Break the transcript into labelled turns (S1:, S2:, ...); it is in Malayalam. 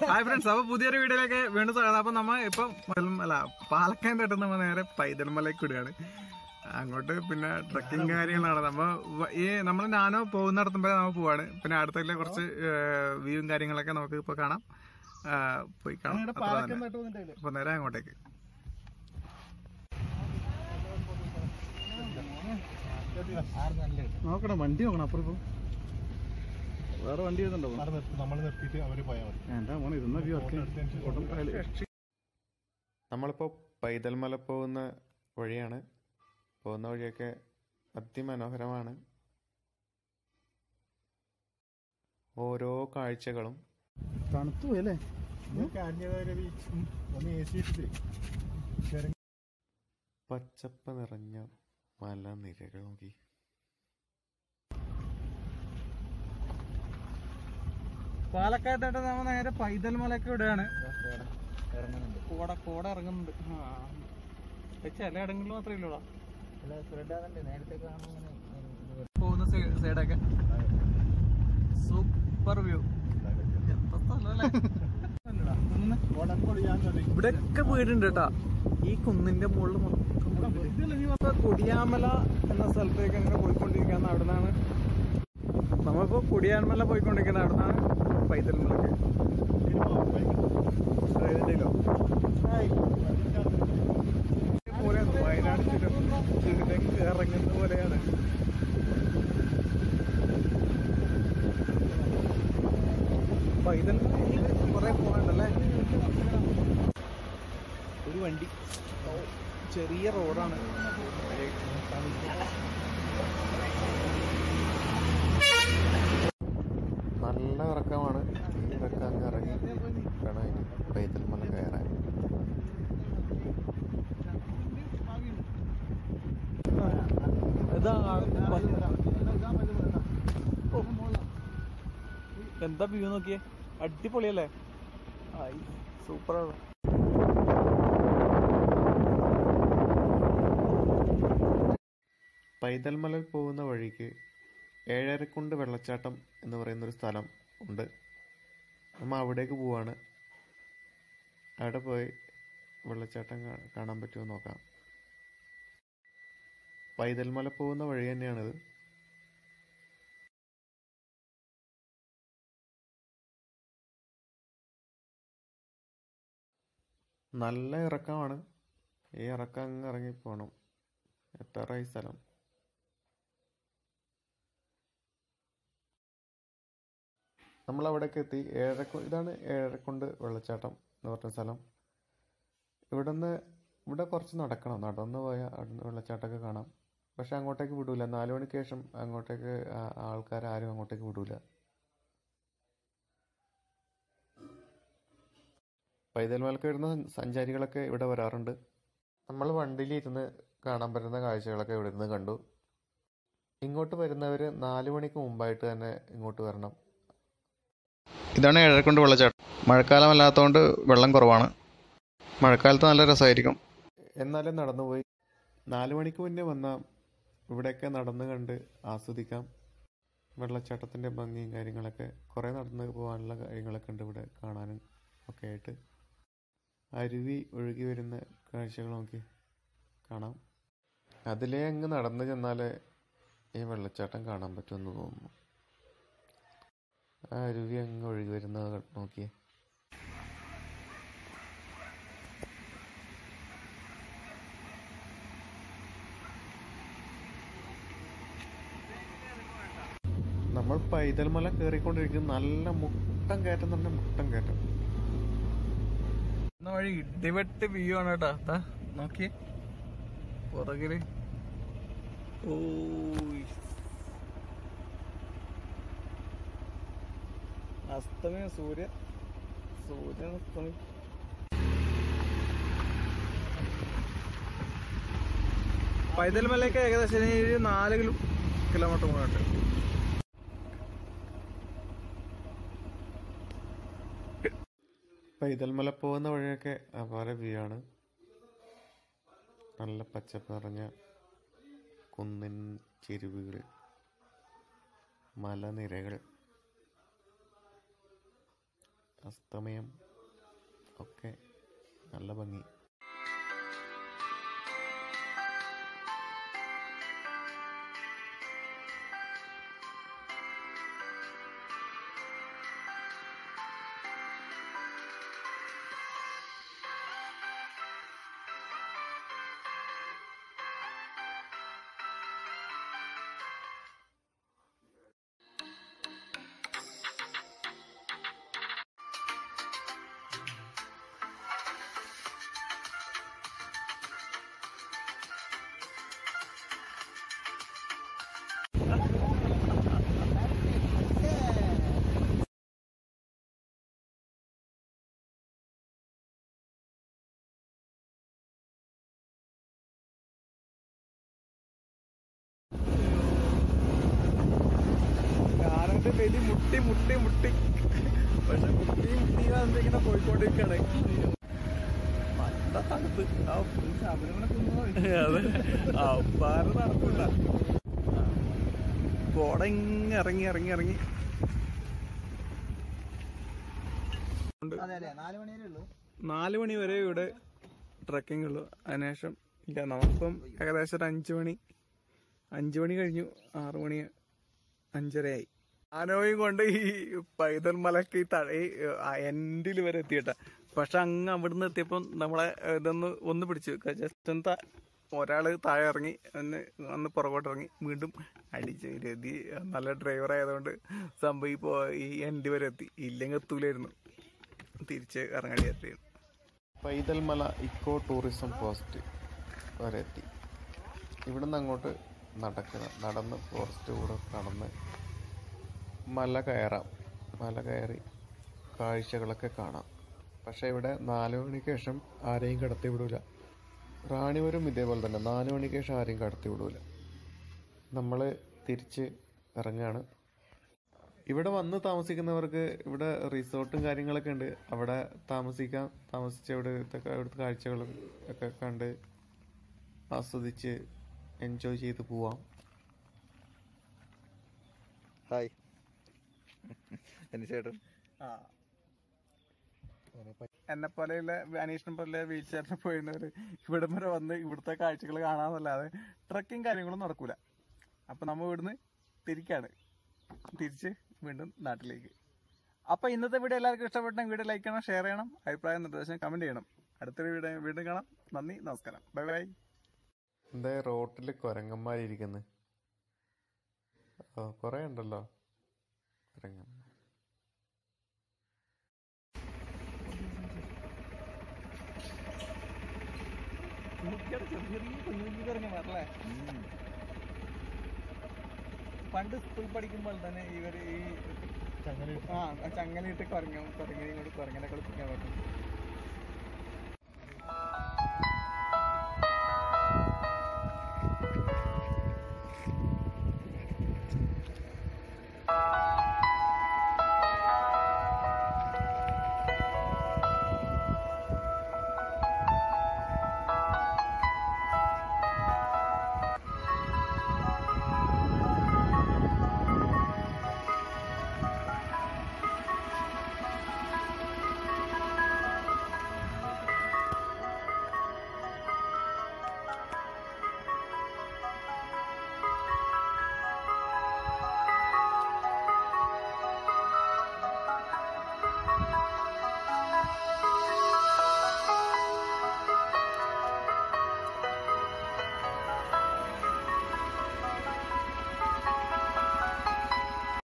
S1: ഹായ് ഫ്രണ്ട്സ് അപ്പൊ പുതിയൊരു വീഡിയോയിലേക്ക് വീണ്ടും സ്വാഗതം അപ്പൊ നമ്മ ഇപ്പൊ മുതൽ- അല്ല പാലക്കാൻ്റെ അടുത്ത് നമ്മ നേരെ പൈതൽമലയ്ക്ക് വിടുകയാണ് അങ്ങോട്ട് പിന്നെ ട്രക്കിംഗ് കാര്യങ്ങളാണ് നമ്മ വ- ഈ നമ്മൾ നാനോ പോകുന്നിടത്തുമ്പോൾ നമ്മൾ പോവാണ് പിന്നെ അടുത്തുള്ള കുറച്ച് വ്യൂവും കാര്യങ്ങളൊക്കെ നമുക്ക് ഇപ്പൊ കാണാം ആ, പോയി കാണാം അത്ര തന്നെ. അപ്പൊ നേരെ അങ്ങോട്ടേക്ക് നോക്കണം വണ്ടി നോക്കണം അപ്പുറം വേറെ വണ്ടി വരുന്നുണ്ടോ
S2: നമ്മൾ നിർത്തിയിട്ട് അവര് പോയാൽ മതി
S1: എന്താ മോനെ ഇരുന്ന വ്യൂ
S3: നമ്മളിപ്പോൾ പൈതൽമല പോകുന്ന വഴിയാണ് പോകുന്ന വഴിയൊക്കെ അതിമനോഹരമാണ് ഓരോ കാഴ്ചകളും
S1: തണുത്തു പോയി അല്ലേ
S2: കാഞ്ഞിരവര ബീച്ചും ഒന്ന് എ സി ഇട്ടിട്ട്
S3: പച്ചപ്പ് നിറഞ്ഞ മലനിരകൾ നോക്കി
S1: പാലക്കാട്ടായിട്ട് നമ്മ നേരെ പൈതൽ മലക്ക് വിടുകയാണ് കോട കോട ഇറങ്ങുന്നുണ്ട് ആ. ഇത് ചില ഇടങ്ങളിൽ മാത്രമേ ഉള്ളൂ പോകുന്ന സൈഡൊക്കെ സൂപ്പർ വ്യൂ ഇവിടെയൊക്കെ വീടുണ്ട് കേട്ടാ ഈ കുന്നിന്റെ മുകളിൽ മൊത്തം കൊടിയാമല എന്ന സ്ഥലത്തേക്ക് അങ്ങനെ പോയിക്കൊണ്ടിരിക്കുന്ന അവിടെ നിന്നാണ് നമ്മളിപ്പോ കൊടിയാമല പോയിക്കൊണ്ടിരിക്കുന്ന അവിടെ നിന്നാണ് പൈതൽ മലക്ക് ഇതിന്റെയിലോ പോലെ വയനാട് ചുരം ഇതിലേക്ക് ഇറങ്ങുന്ന പോലെയാണ് പൈതൽ മലയിൽ കുറെ പോകാനുണ്ടല്ലേ ഒരു വണ്ടി ഓ, ചെറിയ റോഡാണ്
S3: നല്ല ഇറക്കമാണ് ഇതൊക്കെ അങ്ങ് ഇറങ്ങി വേണം ഇനി പൈതൽമല കയറാൻ
S1: ഇതാ ഓ. എന്താ വ്യൂ നോക്കിയേ അടിപൊളിയല്ലേ ആയി സൂപ്പറാണ്
S3: പൈതൽമലയിൽ പോകുന്ന വഴിക്ക് ഏഴരക്കുണ്ട് വെള്ളച്ചാട്ടം എന്ന് പറയുന്നൊരു സ്ഥലം ഉണ്ട് നമ്മൾ അവിടേക്ക് പോവാണ് അവിടെ പോയി വെള്ളച്ചാട്ടം കാ- കാണാൻ പറ്റുമോ നോക്കാം പൈതൽമല പോകുന്ന വഴി തന്നെയാണിത് നല്ല ഇറക്കമാണ് ഈ ഇറക്കം അങ്ങ് ഇറങ്ങി പോകണം എത്താറായി സ്ഥലം നമ്മൾ അവിടേക്ക് എത്തി ഏഴരക്കൊ ഇതാണ് ഏഴരക്കുണ്ട് വെള്ളച്ചാട്ടം എന്ന് പറഞ്ഞ സ്ഥലം ഇവിടുന്ന് ഇവിടെ കുറച്ച് നടക്കണം നടന്നു പോയാൽ അവിടുന്ന് വെള്ളച്ചാട്ടമൊക്കെ കാണാം പക്ഷെ അങ്ങോട്ടേക്ക് വിടൂല നാല് മണിക്ക് ശേഷം അങ്ങോട്ടേക്ക് ആൾക്കാർ ആരും അങ്ങോട്ടേക്ക് വിടൂല പൈതൽമലക്ക് വരുന്ന സഞ്ചാരികളൊക്കെ ഇവിടെ വരാറുണ്ട് നമ്മൾ വണ്ടിയിലിരുന്ന് കാണാൻ പറ്റുന്ന കാഴ്ചകളൊക്കെ ഇവിടെ നിന്ന് കണ്ടു ഇങ്ങോട്ട് വരുന്നവർ നാല് മണിക്ക് മുമ്പായിട്ട് തന്നെ ഇങ്ങോട്ട് വരണം
S4: ഇതാണ് ഏഴരക്കുണ്ട് വെള്ളച്ചാട്ടം മഴക്കാലം അല്ലാത്തതുകൊണ്ട് വെള്ളം കുറവാണ് മഴക്കാലത്ത് നല്ല രസമായിരിക്കും
S3: എന്നാലും നടന്നുപോയി നാല് മണിക്ക് മുന്നേ വന്നാൽ ഇവിടെയൊക്കെ നടന്ന് കണ്ട് ആസ്വദിക്കാം വെള്ളച്ചാട്ടത്തിൻ്റെ ഭംഗിയും കാര്യങ്ങളൊക്കെ കുറേ നടന്ന് പോകാനുള്ള കാര്യങ്ങളൊക്കെ ഉണ്ട് ഇവിടെ കാണാനും ഒക്കെ ആയിട്ട് അരുവി ഒഴുകി വരുന്ന കാഴ്ചകൾ നോക്കി കാണാം അതിലേ അങ്ങ് നടന്നു ചെന്നാലേ ഈ വെള്ളച്ചാട്ടം കാണാൻ പറ്റുമെന്ന് തോന്നുന്നു ആ അരുവി അങ്ങ് ഒഴുകി വരുന്നത് നോക്കിയേ നമ്മൾ പൈതൽമല കയറിക്കൊണ്ടിരിക്കും നല്ല മുട്ടം കയറ്റം തന്നെ മുട്ടം കയറ്റം
S1: എന്ന വഴി ഇടിവെട്ട് വ്യൂ ആണ് കേട്ടാ ദാ നോക്കിയേ പുറകില് ഓയ് അസ്തമയം സൂര്യ സൂര്യൻ അസ്തമയം പൈതൽ മലയ്ക്ക് ഏകദേശം ഒരു നാല് കിലോ കിലോമീറ്റർ മുന്നോട്ട്
S3: പൈതൽമല പോകുന്ന വഴിയൊക്കെ അപാര വ്യൂ ആണ് നല്ല പച്ചപ്പ് നിറഞ്ഞ കുന്നിൻ ചെരുവുകൾ മലനിരകൾ അസ്തമയം ഒക്കെ നല്ല ഭംഗി
S1: ഞാനത് വലി മുട്ടി മുട്ടി മുട്ടി പക്ഷെ മുട്ടി മുട്ടി ഇങ്ങനെ പോയിക്കൊണ്ടിരിക്കാണ് നല്ല തണുപ്പ് ആ അതെ അപ്പാറ് തണുപ്പില്ല കോട ഇങ്ങ് ഇറങ്ങി ഇറങ്ങി ഇറങ്ങി നാല് മണി വരെ ഇവിടെ ട്രക്കിംഗ് ഉള്ളു അതിനുശേഷം ഇല്ല നമുക്കിപ്പം ഏകദേശം ഒരു അഞ്ചു മണി അഞ്ചു മണി കഴിഞ്ഞു ആറു മണി അഞ്ചരയായി ആനോയും കൊണ്ട് ഈ പൈതൽ മലക്ക് ഈ തഴ എൻഡിൽ വരെ എത്തിയിട്ട പക്ഷെ അങ്ങ് അവിടുന്ന് എത്തിയപ്പം നമ്മളെ ഇതൊന്ന് ഒന്ന് പിടിച്ചു ജസ്റ്റ് ഒന്ന് താ- ഒരാള് താഴെ ഇറങ്ങി ഒന്ന് ഒന്ന് പുറകോട്ട് ഇറങ്ങി വീണ്ടും അടിച്ചു രതി നല്ല ഡ്രൈവർ ആയതുകൊണ്ട് സംഭവം ഈ പോ- ഈ എൻഡ് വരെ എത്തി ഇല്ലെങ്കിൽ എത്തൂലായിരുന്നു തിരിച്ച് ഇറങ്ങേണ്ടി എത്തിയിരുന്നു
S3: പൈതൽമല ഇക്കോ ടൂറിസം പോസ്റ്റ് വരെ എത്തി ഇവിടുന്ന് അങ്ങോട്ട് നടക്കുക നടന്ന് ഫോറസ്റ്റ് കൂടെ നടന്ന് മല കയറാം മല കയറി കാഴ്ചകളൊക്കെ കാണാം പക്ഷേ ഇവിടെ നാല് മണിക്ക് ശേഷം ആരെയും കടത്തി വിടൂല റാണിപുരം ഇതേപോലെ തന്നെ നാല് മണിക്ക് ശേഷം ആരെയും കടത്തി വിടൂല നമ്മൾ തിരിച്ച് ഇറങ്ങുകയാണ് ഇവിടെ വന്ന് താമസിക്കുന്നവർക്ക് ഇവിടെ റിസോർട്ടും കാര്യങ്ങളൊക്കെ ഉണ്ട് അവിടെ താമസിക്കാം താമസിച്ച് ഇവിടുത്തെ ഇവിടുത്തെ കാഴ്ചകളും ഒക്കെ കണ്ട് ആസ്വദിച്ച് എൻജോയ് ചെയ്ത് പോവാം
S4: ഹായ് എന്റെ ചേട്ടൻ
S1: ആ എന്നെ പോലെയുള്ള അനീഷിനെ പോലെ വീൽ ചെയറിന് പോയിരുന്നവര് ഇവിടെ വരെ വന്ന് ഇവിടുത്തെ കാഴ്ചകൾ കാണാന്നല്ലാതെ ട്രക്കിങ് കാര്യങ്ങളും നടക്കൂല അപ്പൊ നമ്മ ഇവിടുന്ന് തിരിക്കാണ് തിരിച്ച് വീണ്ടും നാട്ടിലേക്ക് അപ്പൊ ഇന്നത്തെ വീഡിയോ എല്ലാവർക്കും ഇഷ്ടപ്പെട്ടെങ്കിൽ വീഡിയോ ലൈക്ക് ചെയ്യണം ഷെയർ ചെയ്യണം അഭിപ്രായം നിർദ്ദേശം കമന്റ് ചെയ്യണം അടുത്തൊരു വീഡിയോ വീണ്ടും കാണാം നന്ദി നമസ്കാരം ബൈ ബൈ
S3: എന്താ റോട്ടിൽ കുരങ്ങന്മാരിയ്ക്കുന്നത് ഓ കുറേ ഉണ്ടല്ലോ കുരങ്ങന്മാർ
S1: പണ്ട് സ്കൂൾ പഠിക്കുമ്പോൾ തന്നെ ഇവര് ഈ
S2: ചങ്ങല
S1: ആ ചങ്ങലയിട്ട് കുരങ്ങ കുരങ്ങനെ കൊണ്ട് കുരങ്ങനെ കളിപ്പിക്കാൻ പറ്റും